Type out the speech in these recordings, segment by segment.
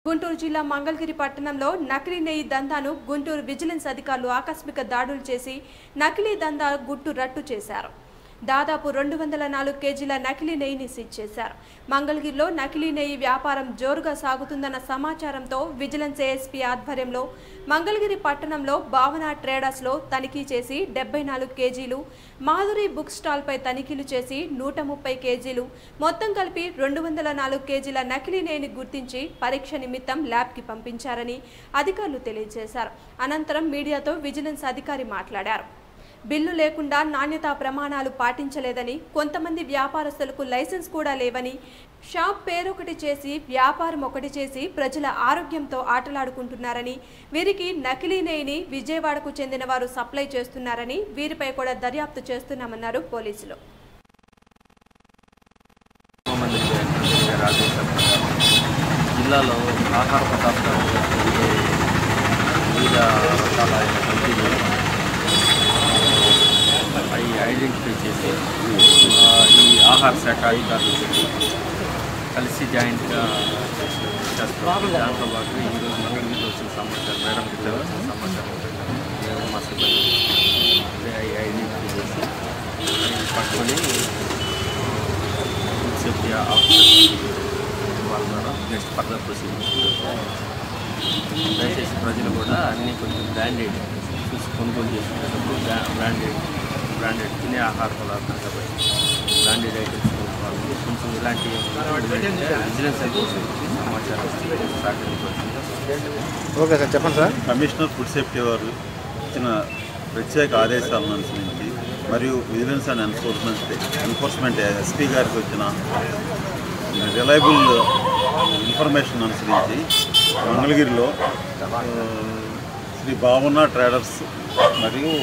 గుంటూరు జిల్లా మంగళగిరి పట్టణంలో నకిలీ నెయ్యి దందాను గుంటూరు విజిలెన్స్ అధికారులు ఆకస్మిక దాడులు చేసి నకిలీ దందా గుట్టు రట్టు చేశారు దాదాపు రెండు వందల నాలుగు కేజీల నకిలీ నెయ్యిని సీజ్ చేశారు మంగళగిరిలో నకిలీ నెయ్యి వ్యాపారం జోరుగా సాగుతుందన్న సమాచారంతో విజిలెన్స్ ఏఎస్పీ ఆధ్వర్యంలో మంగళగిరి పట్టణంలో భావన ట్రేడర్స్లో తనిఖీ చేసి డెబ్బై నాలుగు కేజీలు మాధురి బుక్ స్టాల్పై తనిఖీలు చేసి నూట ముప్పై కేజీలు మొత్తం కలిపి రెండు వందల నాలుగు కేజీల నకిలీ నెయ్యిని గుర్తించి పరీక్ష నిమిత్తం ల్యాబ్కి పంపించారని అధికారులు తెలియజేశారు అనంతరం మీడియాతో విజిలెన్స్ అధికారి మాట్లాడారు బిల్లు లేకుండా నాణ్యతా ప్రమాణాలు పాటించలేదని కొంతమంది వ్యాపారస్తులకు లైసెన్స్ కూడా లేవని షాప్ పేరొకటి చేసి వ్యాపారం ఒకటి చేసి ప్రజల ఆరోగ్యంతో ఆటలాడుకుంటున్నారని వీరికి నకిలీ నెయ్యిని విజయవాడకు చెందిన వారు సప్లై చేస్తున్నారని వీరిపై కూడా దర్యాప్తు చేస్తున్నామన్నారు పోలీసులు మంది ఆదేశాల ప్రకారం జిల్లాలో ఆహార పదార్థాలు వివిధ రకాల కంపెనీలు అవి ఐడెంటిఫై చేసి ఆ, ఈ ఆహార శాఖ అధికారులు కలిసి జాయింట్గా చేస్తారు దాంట్లో భాగంగా ఈరోజు మంగళగిరిలో వచ్చిన సమాచారం మేడం గిట్ల వచ్చిన సమాచారం ప్రకారం మేము మా సిబ్బంది అవి ఐడెంటిఫై చేసి అవి పట్టుకొని సేఫ్టీ ఆఫీసర్ వాళ్ళ ద్వారా నెక్స్ట్ ఫర్దర్ ప్రొసీడింగ్స్ దయచేసి ప్రజలు కూడా అన్నీ కొంచెం బ్రాండెడ్ చూసి కొనుగోలు చేసుకునేటప్పుడు బ్రా- బ్రాండెడ్ బ్రాండెడ్ తినే ఆహార పదార్థాలు కాబట్టి బ్రాండెడ్ ఐటమ్స్ కొనుక్కోవాలి కొంచెం ఇలాంటి విజిలెన్స్ ఎన్ఫోర్స్మెంట్ సమాచారం సహకరించవచ్చు ఓకే సార్ చెప్పండి సార్ కమిషనర్ ఫుడ్ సేఫ్టీ వారు ఇచ్చిన ప్రత్యేక ఆదేశాలను అనుసరించి మరియు vigilance and enforcement enforcement SP గారికి వచ్చిన రిలయబుల్ ఇన్ఫర్మేషన్ అనుసరించి మంగళగిరిలో ఆ, శ్రీ భావన ట్రేడర్స్ మరియు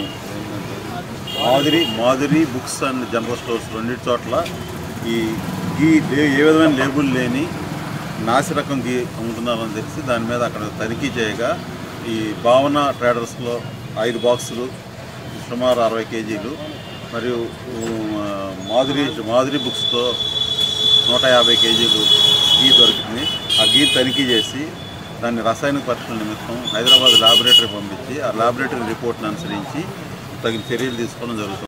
Madhuri Madhuri books and general stores రెండింటి చోట్ల ఈ ఈ లే- ఏ విధమైన లేబుల్ లేని నాసి రకం గీ అమ్ముతున్నారని తెలిసి దాని మీద అక్కడ తనిఖీ చేయగా ఈ భావన ట్రేడర్స్లో ఐదు బాక్సులు సుమారు అరవై కేజీలు మరియు ఉమ్, మాధురి మాధురి బుక్స్తో నూట యాభై కేజీలు గీ దొరికింది ఆ గీ తనిఖీ చేసి దాన్ని రసాయనిక పరీక్షల నిమిత్తం హైదరాబాద్ ల్యాబొరేటరీ పంపించి ఆ ల్యాబొరేటరీ రిపోర్ట్ని అనుసరించి తగిన చర్యలు తీసుకోవడం జరుగుతుంది